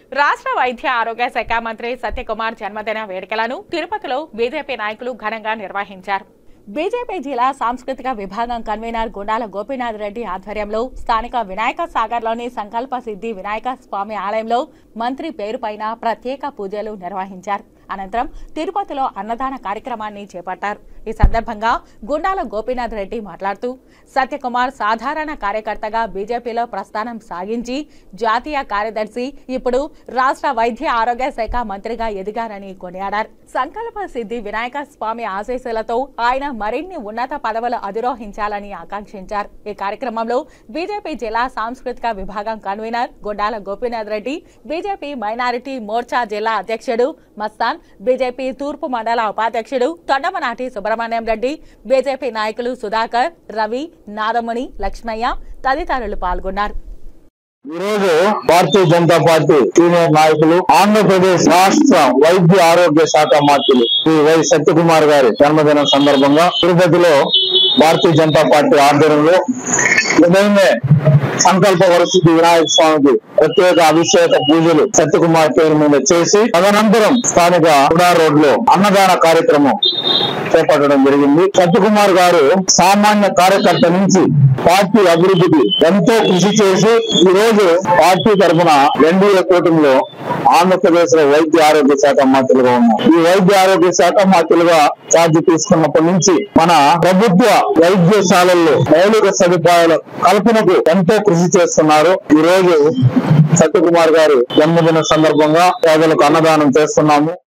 రాష్ట్ర వైద్య ఆరోగ్య శాఖ మంత్రి సత్యకుమార్ జన్మదిన వేడుకలను తిరుపతిలో బీజేపీ నాయకులు ఘనంగా నిర్వహించారు బీజేపీ జిల్లా సాంస్కృతిక విభాగం కన్వీనర్ గుండాల గోపీనాథ్ రెడ్డి ఆధ్వర్యంలో స్థానిక వినాయక సాగర్లోని సంకల్ప సిద్ధి వినాయక స్వామి ఆలయంలో మంత్రి పేరుపైన ప్రత్యేక పూజలు నిర్వహించారు అనంతరం తిరుపతిలో అన్నదాన కార్యక్రమాన్ని చేపట్టారు ఈ సందర్భంగా గుండాల గోపీనాథ్ రెడ్డి మాట్లాడుతూ సత్యకుమార్ సాధారణ కార్యకర్తగా బీజేపీలో ప్రస్థానం సాగించి జాతీయ కార్యదర్శి ఇప్పుడు రాష్ట్ర వైద్య ఆరోగ్య శాఖ మంత్రిగా ఎదిగారని కొనియాడారు సంకల్ప సిద్ధి వినాయక స్వామి ఆశీస్సులతో ఆయన మరిన్ని ఉన్నత పదవులు అధిరోహించాలని ఆకాంక్షించారు ఈ కార్యక్రమంలో బీజేపీ జిల్లా సాంస్కృతిక విభాగం convener Goddala Gopinath Reddy BJP minority Morcha జిల్లా అధ్యక్షుడు మస్తాన్ బీజేపీ తూర్పు మండల ఉపాధ్యక్షుడు తొండమనాటి సుబ్రహ్మణ్యం రెడ్డి బీజేపీ నాయకులు సుధాకర్ రవి నాదముని లక్ష్మయ్య తదితరులు పాల్గొన్నారు ఈ రోజు భారతీయ జనతా పార్టీ సీనియర్ నాయకులు ఆంధ్రప్రదేశ్ రాష్ట్ర వైద్య ఆరోగ్య శాఖ మంత్రులు శ్రీ వై సత్యకుమార్ గారి జన్మదినం సందర్భంగా తిరుపతిలో భారతీయ జనతా పార్టీ ఆధ్వర్యంలో ఉదయమే సంకల్ప వరసిద్ధి వినాయక స్వామికి ప్రత్యేక అభిషేక పూజలు సత్యకుమార్ పేరు మీద చేసి తదనంతరం స్థానిక హుడా రోడ్ లో అన్నదాన కార్యక్రమం చేపట్టడం జరిగింది సత్యకుమార్ గారు సామాన్య కార్యకర్త నుంచి పార్టీ అభివృద్ధికి ఎంతో కృషి చేసి ఈ రోజు పార్టీ తరఫున ఎన్డీఏ కూటమిలో ఆంధ్రప్రదేశ్ లో వైద్య ఆరోగ్య శాఖ మంత్రులుగా ఉన్నారు ఈ వైద్య ఆరోగ్య శాఖ మంత్రులుగా ఛార్జ్ తీసుకున్నప్పటి నుంచి మన ప్రభుత్వ వైద్యశాలల్లో మౌలిక సదుపాయాల కల్పనకు ఎంతో కృషి చేస్తున్నారు ఈ రోజు సత్యకుమార్ గారి జన్మదిన సందర్భంగా పేదలకు అన్నదానం చేస్తున్నాము